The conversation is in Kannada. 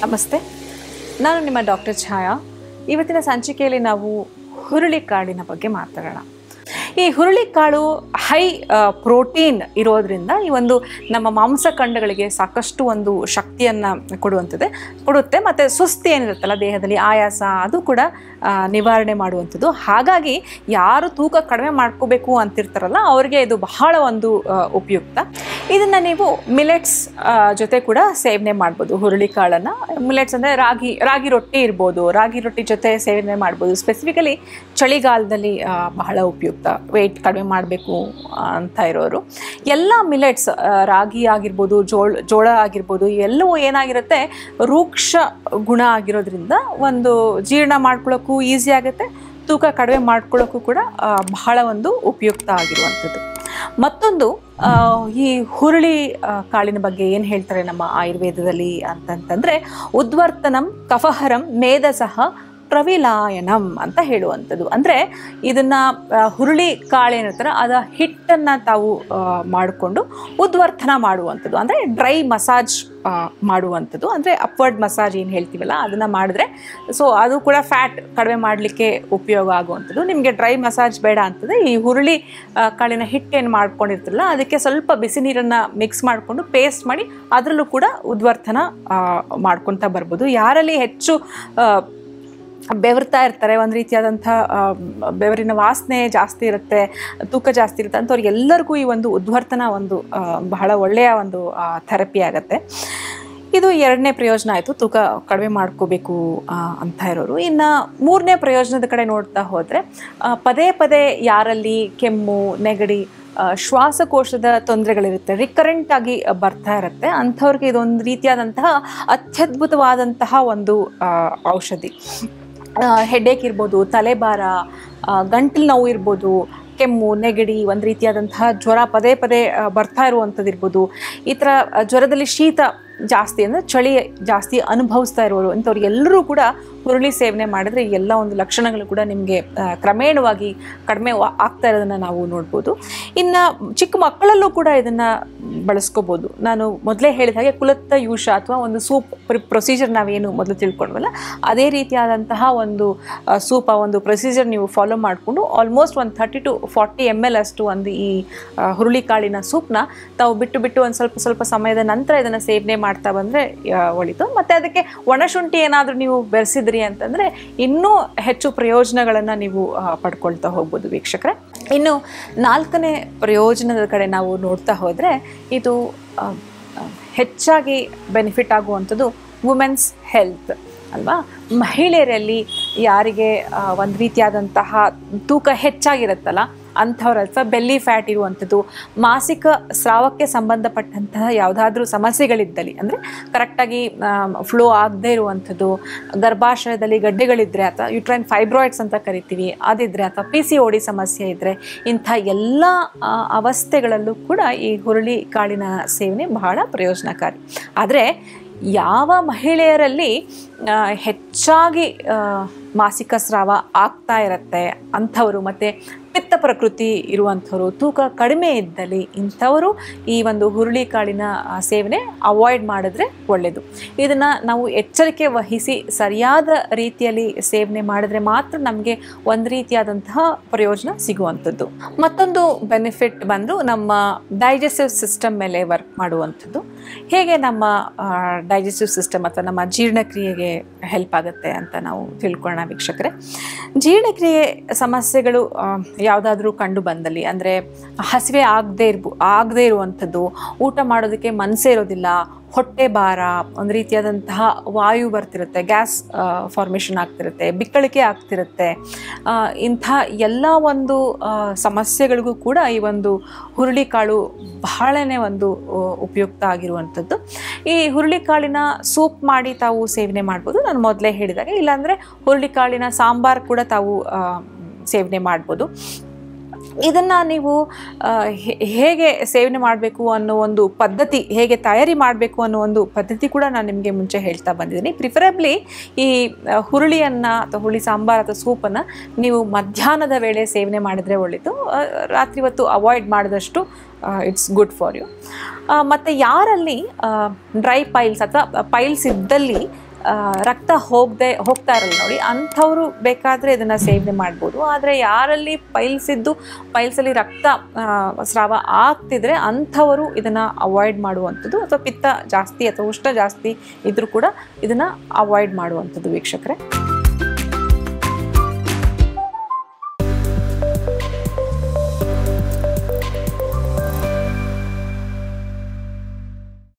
ನಮಸ್ತೆ ನಾನು ನಿಮ್ಮ ಡಾಕ್ಟರ್ ಛಾಯಾ ಇವತ್ತಿನ ಸಂಚಿಕೆಯಲ್ಲಿ ನಾವು ಹುರುಳಿಕಾಳಿನ ಬಗ್ಗೆ ಮಾತಾಡೋಣ ಈ ಹುರುಳಿಕಾಳು ಹೈ ಪ್ರೋಟೀನ್ ಇರೋದ್ರಿಂದ ಈ ಒಂದು ನಮ್ಮ ಮಾಂಸಖಂಡಗಳಿಗೆ ಸಾಕಷ್ಟು ಒಂದು ಶಕ್ತಿಯನ್ನು ಕೊಡುವಂಥದ್ದು ಕೊಡುತ್ತೆ ಮತ್ತು ಸುಸ್ತಿ ಏನಿರುತ್ತಲ್ಲ ದೇಹದಲ್ಲಿ ಆಯಾಸ ಅದು ಕೂಡ ಆ, ನಿವಾರಣೆ ಮಾಡುವಂಥದ್ದು ಹಾಗಾಗಿ ಯಾರು ತೂಕ ಕಡಿಮೆ ಮಾಡ್ಕೋಬೇಕು ಅಂತಿರ್ತಾರಲ್ಲ ಅವರಿಗೆ ಇದು ಬಹಳ ಒಂದು ಆ, ಉಪಯುಕ್ತ ಇದನ್ನು ನೀವು ಮಿಲೆಟ್ಸ್ ಜೊತೆ ಕೂಡ ಸೇವನೆ ಮಾಡ್ಬೋದು ಹುರುಳಿಕಾಳನ್ನು ಮಿಲೆಟ್ಸ್ ಅಂದರೆ ರಾಗಿ ರಾಗಿ ರೊಟ್ಟಿ ಇರ್ಬೋದು ರಾಗಿ ರೊಟ್ಟಿ ಜೊತೆ ಸೇವನೆ ಮಾಡ್ಬೋದು ಸ್ಪೆಸಿಫಿಕಲಿ ಚಳಿಗಾಲದಲ್ಲಿ ಆ, ಬಹಳ ಉಪಯುಕ್ತ ವೆಯ್ಟ್ ಕಡಿಮೆ ಮಾಡಬೇಕು ಅಂತ ಇರೋರು ಎಲ್ಲ ಮಿಲೆಟ್ಸ್ ರಾಗಿ ಆಗಿರ್ಬೋದು ಜೋಳ ಜೋಳ ಆಗಿರ್ಬೋದು ಎಲ್ಲವೂ ಏನಾಗಿರುತ್ತೆ ರೂಕ್ಷ ಗುಣ ಆಗಿರೋದ್ರಿಂದ ಒಂದು ಜೀರ್ಣ ಮಾಡ್ಕೊಳ್ಳೋಕ್ಕೂ ಈಸಿ ಆಗುತ್ತೆ ತೂಕ ಕಡಿಮೆ ಮಾಡ್ಕೊಳ್ಳೋಕ್ಕೂ ಕೂಡ ಆ, ಬಹಳ ಒಂದು ಉಪಯುಕ್ತ ಆಗಿರುವಂಥದ್ದು ಮತ್ತೊಂದು ಆ, ಈ ಹುರುಳಿ ಆ, ಕಾಳಿನ ಬಗ್ಗೆ ಏನು ಹೇಳ್ತಾರೆ ನಮ್ಮ ಆಯುರ್ವೇದದಲ್ಲಿ ಅಂತಂತಂದರೆ ಉದ್ವರ್ತನಂ ಕಫಹರಂ ಮೇಧಸಹ ಪ್ರವಿಲಾಯನಂ ಅಂತ ಹೇಳುವಂಥದ್ದು ಅಂದರೆ ಇದನ್ನು ಹುರುಳಿ ಕಾಳು ಏನಿರ್ತಾರೆ ಅದ ಹಿಟ್ಟನ್ನು ತಾವು ಮಾಡಿಕೊಂಡು ಉದ್ವರ್ತನ ಮಾಡುವಂಥದ್ದು ಅಂದರೆ ಡ್ರೈ ಮಸಾಜ್ ಮಾಡುವಂಥದ್ದು ಅಂದರೆ ಅಪ್ವರ್ಡ್ ಮಸಾಜ್ ಏನು ಹೇಳ್ತೀವಲ್ಲ ಅದನ್ನು ಮಾಡಿದ್ರೆ ಸೊ ಅದು ಕೂಡ ಫ್ಯಾಟ್ ಕಡಿಮೆ ಮಾಡಲಿಕ್ಕೆ ಉಪಯೋಗ ಆಗುವಂಥದ್ದು ನಿಮಗೆ ಡ್ರೈ ಮಸಾಜ್ ಬೇಡ ಅಂತಂದರೆ ಈ ಹುರುಳಿ ಆ, ಕಾಳಿನ ಹಿಟ್ಟೇನು ಮಾಡ್ಕೊಂಡಿರ್ತಿರಲ್ಲ ಅದಕ್ಕೆ ಸ್ವಲ್ಪ ಬಿಸಿ ನೀರನ್ನು ಮಿಕ್ಸ್ ಮಾಡಿಕೊಂಡು ಪೇಸ್ಟ್ ಮಾಡಿ ಅದರಲ್ಲೂ ಕೂಡ ಉದ್ವರ್ತನ ಆ, ಮಾಡ್ಕೊತಾ ಬರ್ಬೋದು ಯಾರಲ್ಲಿ ಹೆಚ್ಚು ಆ, ಬೆವರ್ತಾ ಇರ್ತಾರೆ ಒಂದು ರೀತಿಯಾದಂಥ ಆ, ಬೆವರಿನ ವಾಸನೆ ಜಾಸ್ತಿ ಇರುತ್ತೆ ತೂಕ ಜಾಸ್ತಿ ಇರುತ್ತೆ ಅಂಥವ್ರಿಗೆ ಎಲ್ಲರಿಗೂ ಈ ಒಂದು ಉದ್ವರ್ತನ ಒಂದು ಆ, ಬಹಳ ಒಳ್ಳೆಯ ಒಂದು ಥೆರಪಿ ಆಗುತ್ತೆ ಇದು ಎರಡನೇ ಪ್ರಯೋಜನ ಆಯಿತು ತೂಕ ಕಡಿಮೆ ಮಾಡ್ಕೋಬೇಕು ಆ, ಅಂತ ಇರೋರು ಇನ್ನು ಮೂರನೇ ಪ್ರಯೋಜನದ ಕಡೆ ನೋಡ್ತಾ ಹೋದರೆ ಪದೇ ಪದೇ ಯಾರಲ್ಲಿ ಕೆಮ್ಮು ನೆಗಡಿ ಆ, ಶ್ವಾಸಕೋಶದ ತೊಂದರೆಗಳಿರುತ್ತೆ ರಿಕರೆಂಟ್ ಆಗಿ ಬರ್ತಾ ಇರುತ್ತೆ ಅಂಥವ್ರಿಗೆ ಇದೊಂದು ರೀತಿಯಾದಂತಹ ಅತ್ಯದ್ಭುತವಾದಂತಹ ಒಂದು ಆ, ಔಷಧಿ ಹೆಡ್ಡೇಕ್ ಇರ್ಬೋದು ತಲೆಭಾರ ಆ, ಗಂಟಲು ನೋವು ಇರ್ಬೋದು ಕೆಮ್ಮು ನೆಗಡಿ ಒಂದು ರೀತಿಯಾದಂತಹ ಜ್ವರ ಪದೇ ಪದೇ ಆ, ಬರ್ತಾ ಇರುವಂಥದ್ದು ಇರ್ಬೋದು ಈ ಥರ ಆ, ಜ್ವರದಲ್ಲಿ ಶೀತ ಜಾಸ್ತಿ ಅಂದರೆ ಚಳಿ ಜಾಸ್ತಿ ಅನುಭವಿಸ್ತಾ ಇರೋರು ಇಂಥವ್ರಿಗೆಲ್ಲರೂ ಕೂಡ ಹುರುಳಿ ಸೇವನೆ ಮಾಡಿದ್ರೆ ಈ ಎಲ್ಲ ಒಂದು ಲಕ್ಷಣಗಳು ಕೂಡ ನಿಮಗೆ ಆ, ಕ್ರಮೇಣವಾಗಿ ಕಡಿಮೆ ವಾ- ಆಗ್ತಾ ಇರೋದನ್ನು ನಾವು ನೋಡ್ಬೋದು ಇನ್ನು ಚಿಕ್ಕ ಮಕ್ಕಳಲ್ಲೂ ಕೂಡ ಇದನ್ನು ಬಳಸ್ಕೋಬೋದು ನಾನು ಮೊದಲೇ ಹೇಳಿದ ಹಾಗೆ ಕುಲತ್ತ ಯೂಷ ಅಥವಾ ಒಂದು ಸೂಪ್ ಪ್ರೊಸೀಜರ್ ನಾವೇನು ಮೊದಲು ತಿಳ್ಕೊಂಡ್ವಲ್ಲ ಅದೇ ರೀತಿಯಾದಂತಹ ಒಂದು ಆ, ಸೂಪ್ ಆ ಒಂದು ಪ್ರೊಸೀಜರ್ ನೀವು ಫಾಲೋ ಮಾಡಿಕೊಂಡು ಆಲ್ಮೋಸ್ಟ್ ಒಂದು thirty to forty M L ಅಷ್ಟು ಒಂದು ಈ ಆ, ಹುರುಳಿಕಾಳಿನ ಸೂಪ್ನ ತಾವು ಬಿಟ್ಟು ಬಿಟ್ಟು ಒಂದು ಸ್ವಲ್ಪ ಸ್ವಲ್ಪ ಸಮಯದ ನಂತರ ಇದನ್ನು ಸೇವನೆ ಮಾಡ್ತಾ ಬಂದರೆ ಒಳಿತು ಮತ್ತು ಅದಕ್ಕೆ ಒಣಶುಂಠಿ ಏನಾದರೂ ನೀವು ಬೆರೆಸಿದ್ರಿ ಅಂತಂದರೆ ಇನ್ನೂ ಹೆಚ್ಚು ಪ್ರಯೋಜನಗಳನ್ನು ನೀವು ಆ, ಪಡ್ಕೊಳ್ತಾ ಹೋಗ್ಬೋದು ವೀಕ್ಷಕರೇ ಇನ್ನು ನಾಲ್ಕನೇ ಪ್ರಯೋಜನದ ಕಡೆ ನಾವು ನೋಡ್ತಾ ಹೋದರೆ ಇದು ಆ, ಆ, ಹೆಚ್ಚಾಗಿ ಬೆನಿಫಿಟ್ ಆಗುವಂಥದ್ದು ವುಮೆನ್ಸ್ ಹೆಲ್ತ್ ಅಲ್ವಾ ಮಹಿಳೆಯರಲ್ಲಿ ಯಾರಿಗೆ ಒಂದು ರೀತಿಯಾದಂತಹ ತೂಕ ಹೆಚ್ಚಾಗಿರುತ್ತಲ್ಲ ಅಂಥವ್ರ ಅಥವಾ ಬೆಲ್ಲಿ ಫ್ಯಾಟ್ ಇರುವಂಥದ್ದು ಮಾಸಿಕ ಸ್ರಾವಕ್ಕೆ ಸಂಬಂಧಪಟ್ಟಂತಹ ಯಾವುದಾದ್ರೂ ಸಮಸ್ಯೆಗಳಿದ್ದಲ್ಲಿ ಅಂದರೆ ಕರೆಕ್ಟಾಗಿ ಫ್ಲೋ ಆಗದೇ ಇರುವಂಥದ್ದು ಗರ್ಭಾಶಯದಲ್ಲಿ ಗಡ್ಡೆಗಳಿದ್ದರೆ ಅಥವಾ ಯುಟ್ರೈನ್ ಫೈಬ್ರಾಯ್ಡ್ಸ್ ಅಂತ ಕರಿತೀವಿ ಅದಿದ್ದರೆ ಅಥವಾ ಪಿ ಸಿ ಓಡಿ ಸಮಸ್ಯೆ ಇದ್ದರೆ ಇಂಥ ಎಲ್ಲ ಆ, ಅವಸ್ಥೆಗಳಲ್ಲೂ ಕೂಡ ಈ ಹುರುಳಿ ಕಾಳಿನ ಸೇವನೆ ಬಹಳ ಪ್ರಯೋಜನಕಾರಿ ಆದರೆ ಯಾವ ಮಹಿಳೆಯರಲ್ಲಿ ಆ, ಹೆಚ್ಚಾಗಿ ಆ, ಮಾಸಿಕ ಸ್ರಾವ ಆಗ್ತಾ ಇರುತ್ತೆ ಅಂಥವರು ಮತ್ತು ಪಿತ್ತ ಪ್ರಕೃತಿ ಇರುವಂಥವ್ರು ತೂಕ ಕಡಿಮೆ ಇದ್ದಲ್ಲಿ ಇಂಥವರು ಈ ಒಂದು ಹುರುಳಿ ಕಾಳಿನ ಆ, ಸೇವನೆ ಅವಾಯ್ಡ್ ಮಾಡಿದ್ರೆ ಒಳ್ಳೆಯದು ಇದನ್ನು ನಾವು ಎಚ್ಚರಿಕೆ ವಹಿಸಿ ಸರಿಯಾದ ರೀತಿಯಲ್ಲಿ ಸೇವನೆ ಮಾಡಿದ್ರೆ ಮಾತ್ರ ನಮಗೆ ಒಂದು ರೀತಿಯಾದಂತಹ ಪ್ರಯೋಜನ ಸಿಗುವಂಥದ್ದು ಮತ್ತೊಂದು ಬೆನಿಫಿಟ್ ಬಂದು ನಮ್ಮ ಡೈಜೆಸ್ಟಿವ್ ಸಿಸ್ಟಮ್ ಮೇಲೆ ವರ್ಕ್ ಮಾಡುವಂಥದ್ದು ಹೇಗೆ ನಮ್ಮ ಡೈಜೆಸ್ಟಿವ್ ಸಿಸ್ಟಮ್ ಅಥವಾ ನಮ್ಮ ಜೀರ್ಣಕ್ರಿಯೆಗೆ ಹೆಲ್ಪ್ ಆಗುತ್ತೆ ಅಂತ ನಾವು ತಿಳ್ಕೊಳ್ಳೋಣ ವೀಕ್ಷಕರೇ ಜೀರ್ಣಕ್ರಿಯೆ ಸಮಸ್ಯೆಗಳು ಯಾವುದಾದ್ರೂ ಕಂಡು ಬಂದಲ್ಲಿ ಅಂದರೆ ಹಸಿವೆ ಆಗದೇ ಇರ್ಬೋ ಆಗದೇ ಇರುವಂಥದ್ದು ಊಟ ಮಾಡೋದಕ್ಕೆ ಮನಸ್ಸೇ ಇರೋದಿಲ್ಲ ಹೊಟ್ಟೆ ಭಾರ ಒಂದು ರೀತಿಯಾದಂತಹ ವಾಯು ಬರ್ತಿರುತ್ತೆ ಗ್ಯಾಸ್ ಫಾರ್ಮೇಷನ್ ಆಗ್ತಿರುತ್ತೆ ಬಿಕ್ಕಳಿಕೆ ಆಗ್ತಿರುತ್ತೆ ಆ, ಇಂಥ ಎಲ್ಲ ಒಂದು ಆ, ಸಮಸ್ಯೆಗಳಿಗೂ ಕೂಡ ಈ ಒಂದು ಹುರುಳಿಕಾಳು ಬಹಳನೇ ಒಂದು ಆ, ಉಪಯುಕ್ತ ಆಗಿರುವಂಥದ್ದು ಈ ಹುರುಳಿಕಾಳಿನ ಸೂಪ್ ಮಾಡಿ ತಾವು ಸೇವನೆ ಮಾಡ್ಬೋದು ನಾನು ಮೊದಲೇ ಹೇಳಿದಾಗ ಇಲ್ಲಾಂದರೆ ಹುರುಳಿಕಾಳಿನ ಸಾಂಬಾರು ಕೂಡ ತಾವು ಆ, ಸೇವನೆ ಮಾಡ್ಬೋದು ಇದನ್ನು ನೀವು ಆ, ಹೇ- ಹೇಗೆ ಸೇವನೆ ಮಾಡಬೇಕು ಅನ್ನೋ ಒಂದು ಪದ್ಧತಿ ಹೇಗೆ ತಯಾರಿ ಮಾಡಬೇಕು ಅನ್ನೋ ಒಂದು ಪದ್ಧತಿ ಕೂಡ ನಾನು ನಿಮಗೆ ಮುಂಚೆ ಹೇಳ್ತಾ ಬಂದಿದ್ದೀನಿ ಪ್ರಿಫರಬ್ಲಿ ಈ ಆ, ಹುರುಳಿಯನ್ನು ಅಥವಾ ಹುರುಳಿ ಸಾಂಬಾರು ಅಥವಾ ಸೂಪನ್ನು ನೀವು ಮಧ್ಯಾಹ್ನದ ವೇಳೆ ಸೇವನೆ ಮಾಡಿದರೆ ಒಳ್ಳೆಯದು ಆ, ರಾತ್ರಿ ಹೊತ್ತು ಅವಾಯ್ಡ್ ಮಾಡಿದಷ್ಟು ಇಟ್ಸ್ ಗುಡ್ ಫಾರ್ ಯು ಮತ್ತು ಯಾರಲ್ಲಿ ಡ್ರೈ ಪೈಲ್ಸ್ ಅಥವಾ ಪೈಲ್ಸ್ ಇದ್ದಲ್ಲಿ ಆ, ರಕ್ತ ಹೋಗದೆ ಹೋಗ್ತಾ ಇರಲ್ಲ ನೋಡಿ ಅಂಥವರು ಬೇಕಾದರೆ ಇದನ್ನು ಸೇವನೆ ಮಾಡ್ಬೋದು ಆದರೆ ಯಾರಲ್ಲಿ ಪೈಲ್ಸ್ ಇದ್ದು ಪೈಲ್ಸಲ್ಲಿ ರಕ್ತ ಆ, ಸ್ರಾವ ಆಗ್ತಿದ್ರೆ ಅಂಥವರು ಇದನ್ನು ಅವಾಯ್ಡ್ ಮಾಡುವಂಥದ್ದು ಅಥವಾ ಪಿತ್ತ ಜಾಸ್ತಿ ಅಥವಾ ಉಷ್ಣ ಜಾಸ್ತಿ ಇದ್ರೂ ಕೂಡ ಇದನ್ನು ಅವಾಯ್ಡ್ ಮಾಡುವಂಥದ್ದು ವೀಕ್ಷಕರೇ